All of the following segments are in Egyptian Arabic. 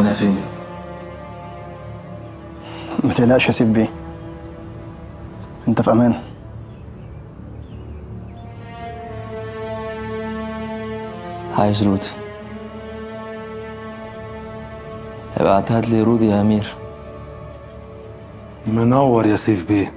انا فين ما تقلقش يا سيف بيه انت في امان عايز رودي ابعت هات لي رودي يا امير منور يا سيف بيه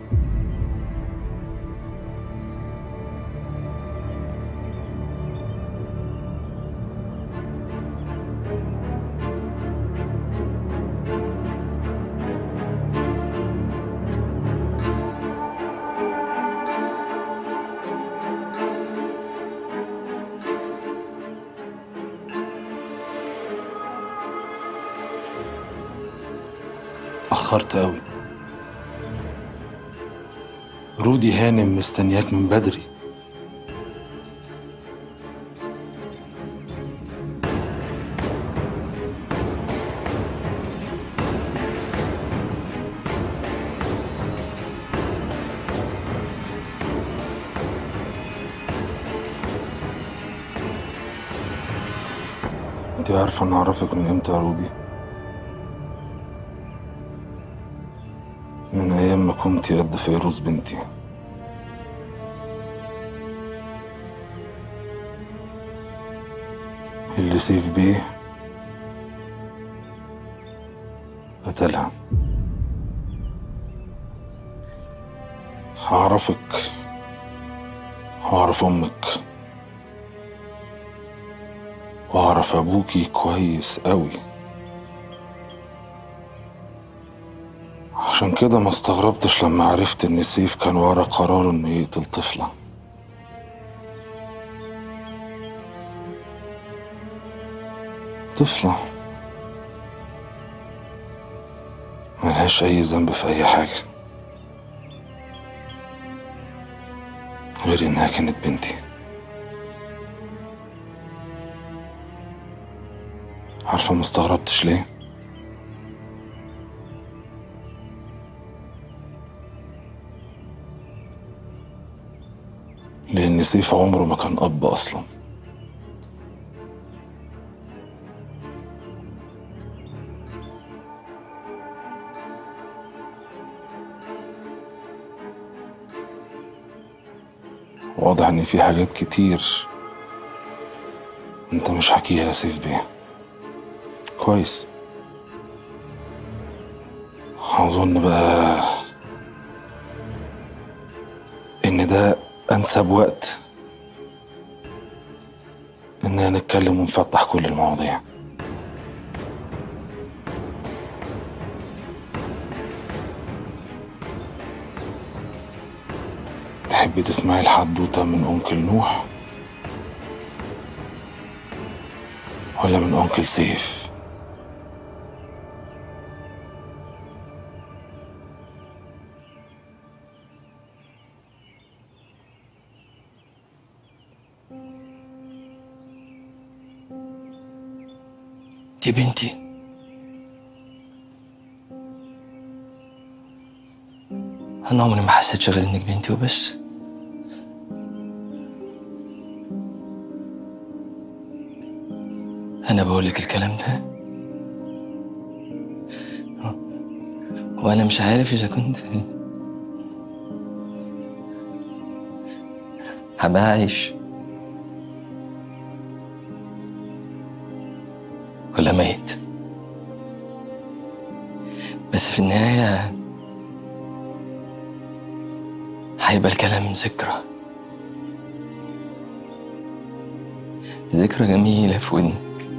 اتأخرت قوي رودي هانم مستنياك من بدري انت عارفه ان اعرفك من امتى يا رودي من ايام ما كنت قد فيروز بنتي اللي سيف بيه قتلها هعرفك هعرف امك واعرف ابوكي كويس قوي عشان كده ما استغربتش لما عرفت ان سيف كان ورا قراره انه يقتل طفلة طفلة ملهاش اي ذنب في اي حاجة غير انها كانت بنتي عارفة ما استغربتش ليه؟ لأن سيف عمره ما كان أب أصلا واضح إن في حاجات كتير أنت مش حكيها يا سيف بيه كويس أظن بقى إن ده أنسب وقت إننا نتكلم ونفتح كل المواضيع تحبي تسمعي الحدوتة من أنكل نوح ولا من أنكل سيف دي بنتي أنا عمري ما حسيتش غير إنك بنتي وبس أنا بقولك الكلام ده وأنا مش عارف إذا كنت هبقى عايش ولا ميت بس في النهاية هيبقى الكلام ذكرى ذكرى جميلة في ودنك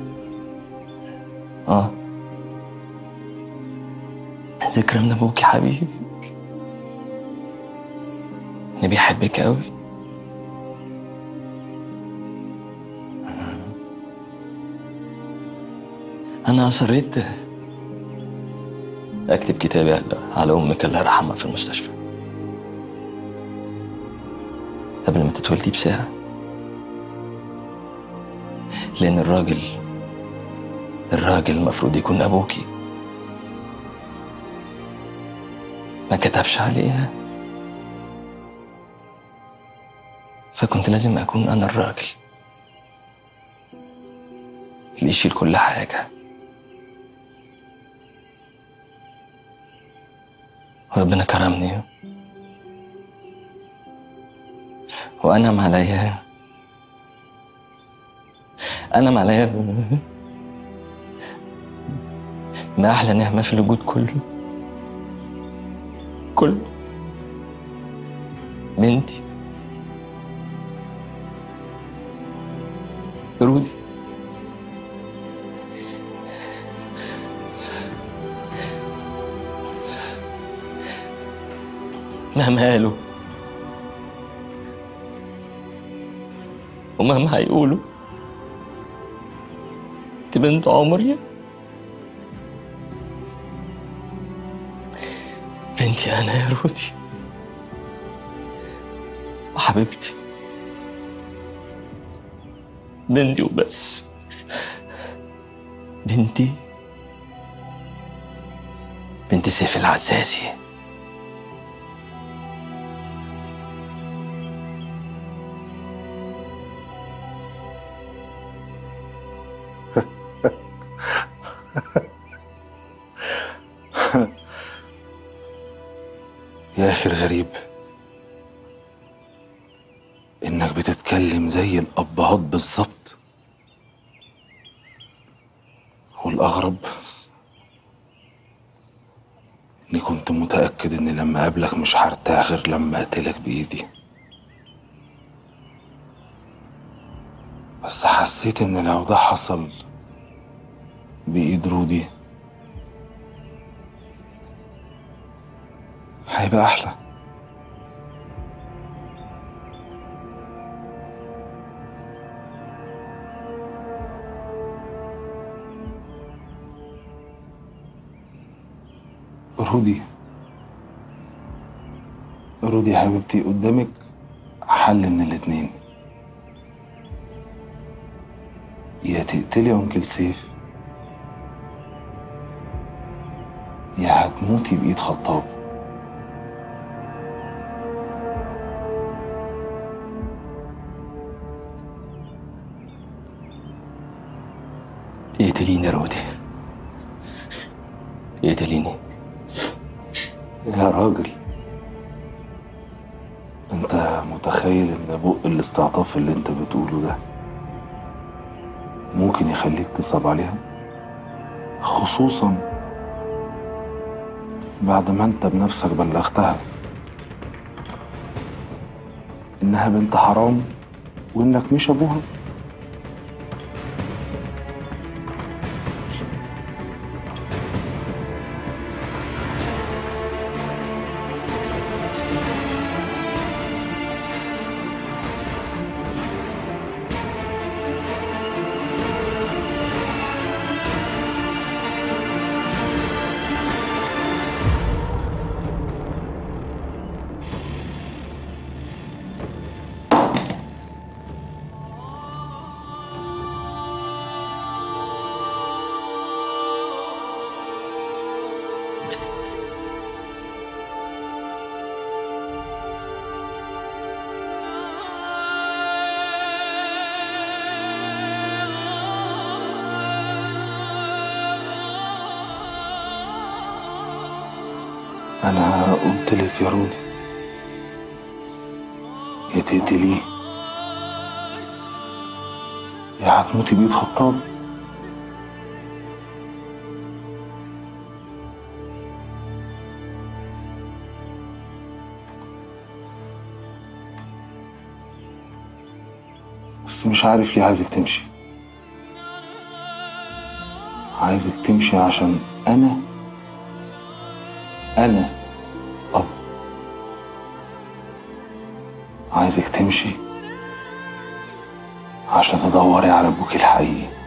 اه ذكرى من ابوك حبيبك اللي بيحبك قوي انا اصريت اكتب كتابي على- على امك الله يرحمها في المستشفى قبل ما تتولدي بساعة لأن الراجل الراجل المفروض يكون أبوكي ما كتبش عليها فكنت لازم أكون أنا الراجل اللي يشيل كل حاجة وربنا كرمني وأنعم عليا أنعم عليا ب- بأحلى نعمة في الوجود كله كله بنتي رودي مهما قالوا ومهما هيقولوا دي بنت عمري بنتي انا يا رودي وحبيبتي بنتي وبس بنتي بنت سيف العزازي يا أخي الغريب إنك بتتكلم زي الأبهات بالظبط والأغرب إني كنت متأكد إني لما أقابلك مش هرتاح غير لما أقتلك بإيدي بس حسيت إن لو ده حصل بإيد رودي هيبقى أحلى رودي رودي يا حبيبتي قدامك حل من الاتنين يا تقتلي أنكل سيف يا هتموتي بإيد خطاب يقتليني يا رودي يقتليني يا راجل انت متخيل ان بق الاستعطاف اللي انت بتقوله ده ممكن يخليك تصعب عليها خصوصا بعد ما انت بنفسك بلغتها انها بنت حرام وانك مش ابوها انا قلت لك يا رودي يا تقتليه يا هتموتي بإيد خطاب بس مش عارف ليه عايزك تمشي عايزك تمشي عشان انا انا اب عايزك تمشي عشان تدوري على ابوك الحقيقي